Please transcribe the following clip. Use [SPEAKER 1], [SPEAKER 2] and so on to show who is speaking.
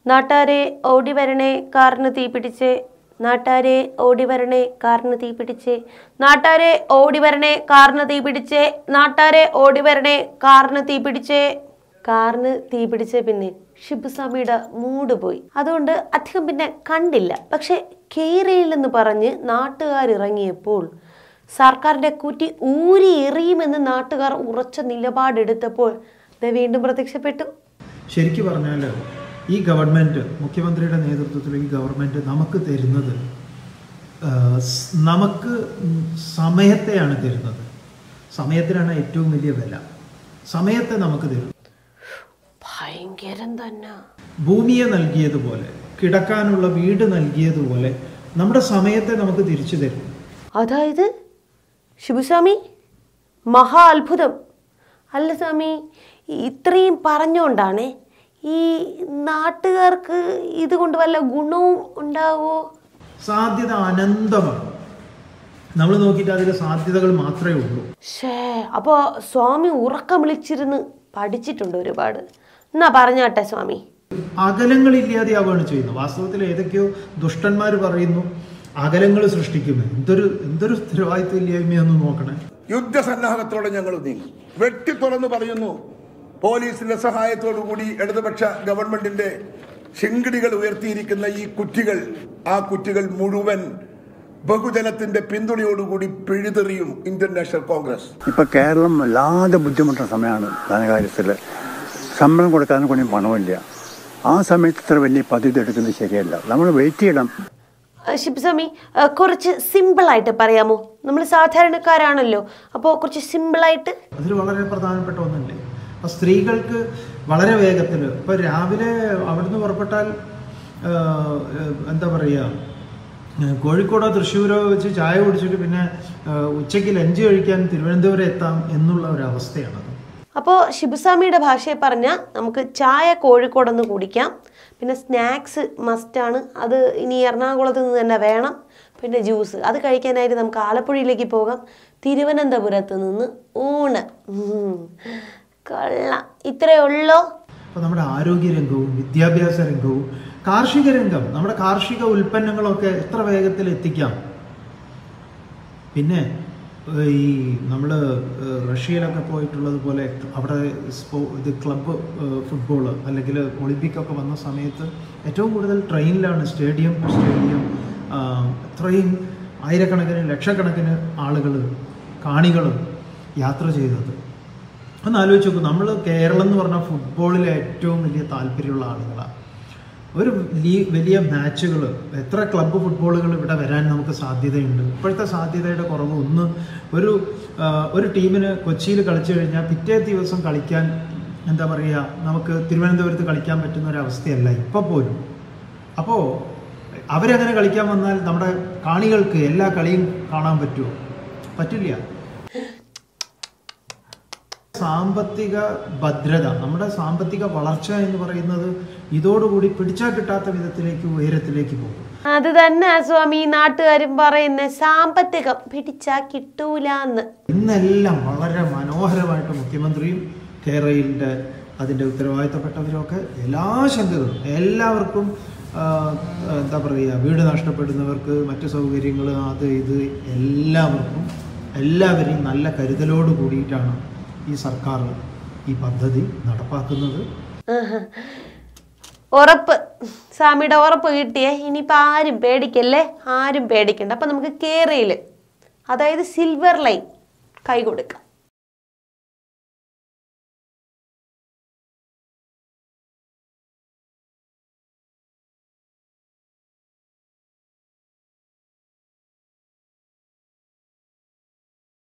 [SPEAKER 1] നാട്ടാരെ ഓടി വരണേ കാറിന് തീ പിടിച്ചേ നാട്ടാരെ ഓടി വരണേ കാറിന് തീ പിടിച്ചേ നാട്ടാരെ ഓടി വരണേ കാറിന് തീ പിടിച്ചേ നാട്ടാരെ ഓടി വരണേ കാറിന് തീ പിടിച്ചേ കാറിന് തീ പിടിച്ച പിന്നെ ഷിബുസ്വാമിയുടെ മൂഡ് പോയി അതുകൊണ്ട് അധികം പിന്നെ കണ്ടില്ല പക്ഷെ കേരയിലെന്ന് പറഞ്ഞ് നാട്ടുകാർ ഇറങ്ങിയപ്പോൾ സർക്കാരിന്റെ കുറ്റി ഊരി എറിയുമെന്ന് നാട്ടുകാർ ഉറച്ച നിലപാടെടുത്തപ്പോൾ ദേ വീണ്ടും പ്രത്യക്ഷപ്പെട്ടു
[SPEAKER 2] ശരിക്കു പറഞ്ഞാൽ ഈ ഗവൺമെൻറ് മുഖ്യമന്ത്രിയുടെ നേതൃത്വത്തിൽ ഈ ഗവൺമെൻറ് നമുക്ക് തരുന്നത് ആ, സ് നമുക്ക് ഉം സമയത്തെയാണ് തരുന്നത് സമയത്തിനാണ് ഏറ്റവും വലിയ വില സമയത്തെ നമുക്ക് തരും
[SPEAKER 1] ഭയങ്കരം തന്നെ
[SPEAKER 2] ഭൂമിയെ നൽകിയതുപോലെ കിടക്കാനുള്ള വീട് നൽകിയതുപോലെ നമ്മുടെ സമയത്തെ നമുക്ക് തിരിച്ചു തരും
[SPEAKER 1] അതായത് ശിവസ്വാമി മഹാ അത്ഭുതം അല്ല സ്വാമി ഇത്രയും പറഞ്ഞുകൊണ്ടാണ് ഈ നാട്ടുകാർക്ക് ഇതുകൊണ്ട് വല്ല ഗുണവും ഉണ്ടാവോ
[SPEAKER 2] സാധ്യത അനന്തമാണ് നമ്മൾ നോക്കിയിട്ട് അതിലെ സാധ്യതകൾ മാത്രമേ ഉള്ളൂ
[SPEAKER 1] ഷേ അപ്പോൾ സ്വാമി ഉറക്കം വിളിച്ചിരുന്ന് പഠിച്ചിട്ടുണ്ട് ഒരുപാട് എന്നാ പറഞ്ഞാട്ടെ സ്വാമി
[SPEAKER 2] അകലങ്ങൾ ഇല്ലാതെയാവുകയാണ് ചെയ്യുന്നത് വാസ്തവത്തിൽ ഏതൊക്കെയോ ദുഷ്ടന്മാർ പറയുന്നു അകലങ്ങൾ സൃഷ്ടിക്കുന്നു എന്തൊരു എന്തൊരു ഉത്തരവാദിത്വം ഇല്ലായ്മയൊന്ന് നോക്കണേ
[SPEAKER 3] യുദ്ധസന്നാഹത്തോടെ ഞങ്ങൾ നീങ്ങും വെട്ടി തുറന്ന് പറയുന്നു പോലീസിന്റെ സഹായത്തോടു കൂടി ഇടതുപക്ഷ ഗവൺമെന്റിന്റെ ശിങ്കിടികൾ ഉയർത്തിയിരിക്കുന്ന ഈ കുറ്റികൾ ആ കുറ്റികൾ മുഴുവൻ ബഹുജനത്തിന്റെ പിന്തുണയോടുകൂടി പിഴുതെറിയും ഇന്ത്യൻ നാഷണൽ കോൺഗ്രസ്
[SPEAKER 4] ഇപ്പൊ കേരളം വല്ലാതെ ബുദ്ധിമുട്ടുന്ന സമയമാണ് ധനകാര്യത്തിൽ ശമ്പളം കൊടുക്കാൻ കൊണ്ടും പണമില്ല ആ സമയത്ത് ഇത്ര വലിയ പദ്ധതി എടുക്കുന്നത് ശരിയല്ല നമ്മൾ വെയിറ്റ് ചെയ്യണം
[SPEAKER 1] ആ, ശിവസ്വാമി ആ, കുറച്ച് സിമ്പിളായിട്ട് പറയാമോ നമ്മൾ സാധാരണക്കാരാണല്ലോ അപ്പോൾ കുറച്ച് സിമ്പിളായിട്ട്
[SPEAKER 2] അതിൽ വളരെ പ്രധാനപ്പെട്ട ഒന്നല്ലേ അപ്പം സ്ത്രീകൾക്ക് വളരെ വേഗത്തിൽ ഇപ്പം രാവിലെ അവിടുന്ന് പുറപ്പെട്ടാൽ ആ, എന്താ പറയുക കോഴിക്കോടോ തൃശ്ശൂരോ വെച്ച് ചായ കുടിച്ചിട്ട് പിന്നെ ആ, ഉച്ചയ്ക്ക് ലഞ്ച് കഴിക്കാൻ തിരുവനന്തപുരം എത്താം എന്നുള്ള ഒരു അവസ്ഥയാണത്
[SPEAKER 1] അപ്പോൾ ശിവസ്വാമിയുടെ ഭാഷയെ പറഞ്ഞാൽ നമുക്ക് ചായ കോഴിക്കോടൊന്ന് കുടിക്കാം പിന്നെ സ്നാക്സ് മസ്റ്റാണ് അത് ഇനി എറണാകുളത്ത് നിന്ന് തന്നെ വേണം പിന്നെ ജ്യൂസ് അത് കഴിക്കാനായിട്ട് നമുക്ക് ആലപ്പുഴയിലേക്ക് പോകാം തിരുവനന്തപുരത്ത് നിന്ന് ഊണ് ഉം. കൊള്ളാം ഇത്രയേ ഉള്ളോ
[SPEAKER 2] അപ്പോൾ നമ്മുടെ ആരോഗ്യ രംഗവും വിദ്യാഭ്യാസ രംഗവും കാർഷിക രംഗം നമ്മുടെ കാർഷിക ഉൽപ്പന്നങ്ങളൊക്കെ എത്ര വേഗത്തിൽ എത്തിക്കാം പിന്നെ ഏഹ്, ഈ നമ്മൾ റഷ്യയിലൊക്കെ പോയിട്ടുള്ളത് പോലെ അവിടെ സ്പോ ഇത് ക്ലബ്ബ് ഫുട്ബോൾ അല്ലെങ്കിൽ ഒളിമ്പിക്കൊക്കെ വന്ന സമയത്ത് ഏറ്റവും കൂടുതൽ ട്രെയിനിലാണ് സ്റ്റേഡിയം ടു സ്റ്റേഡിയം അത്രയും ആയിരക്കണക്കിന് ലക്ഷക്കണക്കിന് ആളുകൾ കാണികൾ യാത്ര ചെയ്തത് ഒന്ന് ആലോചിച്ച് നോക്കൂ നമ്മൾ കേരളം എന്ന് പറഞ്ഞാൽ ഫുട്ബോളിൽ ഏറ്റവും വലിയ താല്പര്യമുള്ള ആളുകളാണ് ഒരു ലീ വലിയ മാച്ചുകൾ എത്ര ക്ലബ്ബ് ഫുട്ബോളുകൾ ഇവിടെ വരാൻ നമുക്ക് സാധ്യതയുണ്ട് ഇപ്പോഴത്തെ സാധ്യതയുടെ കുറവ് ഒന്ന് ഒരു ആ, ഒരു ടീമിന് കൊച്ചിയിൽ കളിച്ചു കഴിഞ്ഞാൽ പിറ്റേ ദിവസം കളിക്കാൻ എന്താ പറയുക നമുക്ക് തിരുവനന്തപുരത്ത് കളിക്കാൻ പറ്റുന്ന ഒരു അവസ്ഥയല്ല ഇപ്പോൾ പോലും അപ്പോൾ അവരങ്ങനെ കളിക്കാൻ വന്നാൽ നമ്മുടെ കാണികൾക്ക് എല്ലാ കളിയും കാണാൻ പറ്റുമോ പറ്റില്ല സാമ്പത്തിക ഭദ്രത നമ്മുടെ സാമ്പത്തിക വളർച്ച എന്ന് പറയുന്നത് ഇതോടുകൂടി പിടിച്ചാൽ കിട്ടാത്ത വിധത്തിലേക്ക് ഉയരത്തിലേക്ക് പോകും
[SPEAKER 1] അത് തന്നെ സ്വാമി നാട്ടുകാരും പറയുന്ന സാമ്പത്തികം പിടിച്ചാ കിട്ടൂലെന്ന്
[SPEAKER 2] ഇന്നെല്ലാം വളരെ മനോഹരമായിട്ട് മുഖ്യമന്ത്രിയും കേരളയിലെ അതിൻ്റെ ഉത്തരവാദിത്തപ്പെട്ടവരൊക്കെ എല്ലാ ശങ്കകളും എല്ലാവർക്കും ആ, എന്താ പറയുക വീട് നഷ്ടപ്പെടുന്നവർക്ക് മറ്റു സൗകര്യങ്ങൾ അത് ഇത് എല്ലാവർക്കും എല്ലാവരെയും നല്ല കരുതലോട് കൂടിയിട്ടാണ് ഈ സർക്കാർ ഈ പദ്ധതി നടപ്പാക്കുന്നത്
[SPEAKER 1] ആഹാ. ഉറപ്പ് സ്വാമിയുടെ ഉറപ്പ് കിട്ടിയേ ഇനിയിപ്പോൾ ആരും പേടിക്കല്ലേ ആരും പേടിക്കണ്ട അപ്പം നമുക്ക് കേരയിൽ അതായത് സിൽവർ ലൈൻ കൈ കൊടുക്കാം